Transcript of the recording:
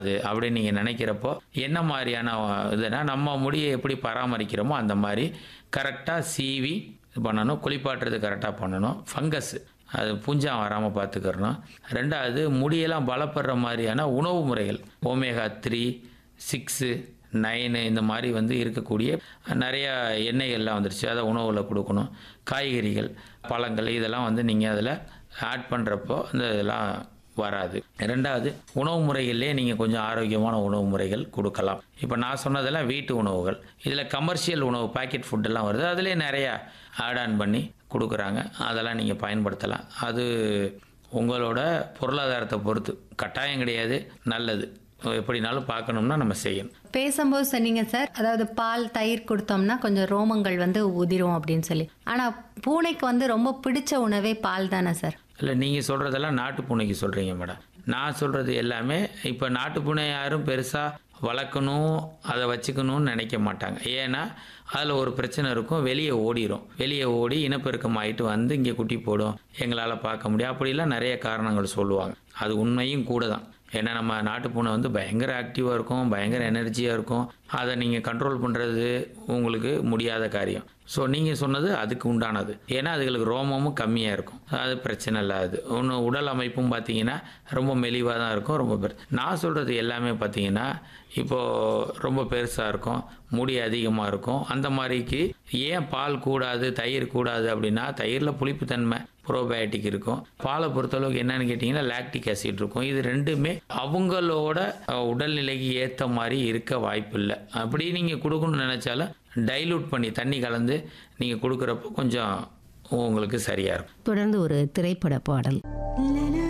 அது அப்படின்னு நீங்கள் நினைக்கிறப்போ என்ன மாதிரியான இதுனா நம்ம முடியை எப்படி பராமரிக்கிறோமோ அந்த மாதிரி கரெக்டாக சீவி இது பண்ணணும் குளிப்பாட்டுறது கரெக்டாக பண்ணணும் ஃபங்கஸ் அது பூஞ்சான் வராமல் பார்த்துக்கிறணும் ரெண்டாவது முடியெல்லாம் பலப்படுற மாதிரியான உணவு முறைகள் ஓமேகா த்ரீ சிக்ஸு நைனு இந்த மாதிரி வந்து இருக்கக்கூடிய நிறையா எண்ணெய்கள்லாம் வந்துருச்சு அதை உணவில் கொடுக்கணும் காய்கறிகள் பழங்கள் இதெல்லாம் வந்து நீங்கள் அதில் ஆட் பண்ணுறப்போ இந்த இதெல்லாம் வராது ரெண்டாவது உணவு முறைகள்லேயே நீங்கள் கொஞ்சம் ஆரோக்கியமான உணவு முறைகள் கொடுக்கலாம் இப்போ நான் சொன்னதெல்லாம் வீட்டு உணவுகள் இதில் கமர்ஷியல் உணவு பாக்கெட் ஃபுட்டெல்லாம் வருது அதிலே நிறையா ஆட் ஆன் பண்ணி கொடுக்குறாங்க அதெல்லாம் நீங்கள் பயன்படுத்தலாம் அது உங்களோட பொருளாதாரத்தை பொறுத்து கட்டாயம் கிடையாது நல்லது எப்படினாலும் பார்க்கணும்னா நம்ம செய்யணும் பேசும்போது சொன்னீங்க சார் அதாவது பால் தயிர் கொடுத்தோம்னா கொஞ்சம் ரோமங்கள் வந்து உதிரும் அப்படின்னு சொல்லி ஆனா பூனைக்கு வந்து ரொம்ப பிடிச்ச உணவே பால் தானே சார் இல்லை நீங்கள் சொல்கிறதெல்லாம் நாட்டு பூனைக்கு சொல்கிறீங்க மேடம் நான் சொல்கிறது எல்லாமே இப்போ நாட்டு பூனை யாரும் பெருசாக வளர்க்கணும் அதை வச்சுக்கணும்னு நினைக்க மாட்டாங்க ஏன்னா அதில் ஒரு பிரச்சனை இருக்கும் வெளியே ஓடிரும் வெளியே ஓடி இனப்பெருக்கம் ஆகிட்டு வந்து இங்கே குட்டி போடும் எங்களால் பார்க்க முடியும் அப்படிலாம் நிறைய காரணங்கள் சொல்லுவாங்க அது உண்மையும் கூட தான் ஏன்னா நம்ம நாட்டு பூனை வந்து பயங்கர ஆக்டிவாக இருக்கும் பயங்கர எனர்ஜியாக இருக்கும் அதை நீங்கள் கண்ட்ரோல் பண்ணுறது உங்களுக்கு முடியாத காரியம் ஸோ நீங்கள் சொன்னது அதுக்கு உண்டானது ஏன்னா அதுகளுக்கு ரோமமும் கம்மியாக இருக்கும் அது பிரச்சனை இல்லை அது ஒன்று உடல் அமைப்பும் பார்த்தீங்கன்னா ரொம்ப மெலிவாக தான் இருக்கும் ரொம்ப பெரு நான் சொல்கிறது எல்லாமே பார்த்தீங்கன்னா இப்போது ரொம்ப பெருசாக இருக்கும் முடி அதிகமாக இருக்கும் அந்த மாதிரிக்கு ஏன் பால் கூடாது தயிர் கூடாது அப்படின்னா தயிரில் புளிப்புத்தன்மை ப்ரோபயோட்டிக் இருக்கும் பாலை பொறுத்தளவுக்கு என்னன்னு கேட்டிங்கன்னா லாக்டிக் ஆசிட் இருக்கும் இது ரெண்டுமே அவங்களோட அஹ், உடல்நிலைக்கு ஏற்ற மாதிரி இருக்க வாய்ப்பு இல்லை அப்படி நீங்கள் கொடுக்கணும்னு நினச்சாலும் டைலூட் பண்ணி தண்ணி கலந்து நீங்கள் கொடுக்குறப்போ கொஞ்சம் உங்களுக்கு சரியாக இருக்கும் தொடர்ந்து ஒரு திரைப்பட பாடல்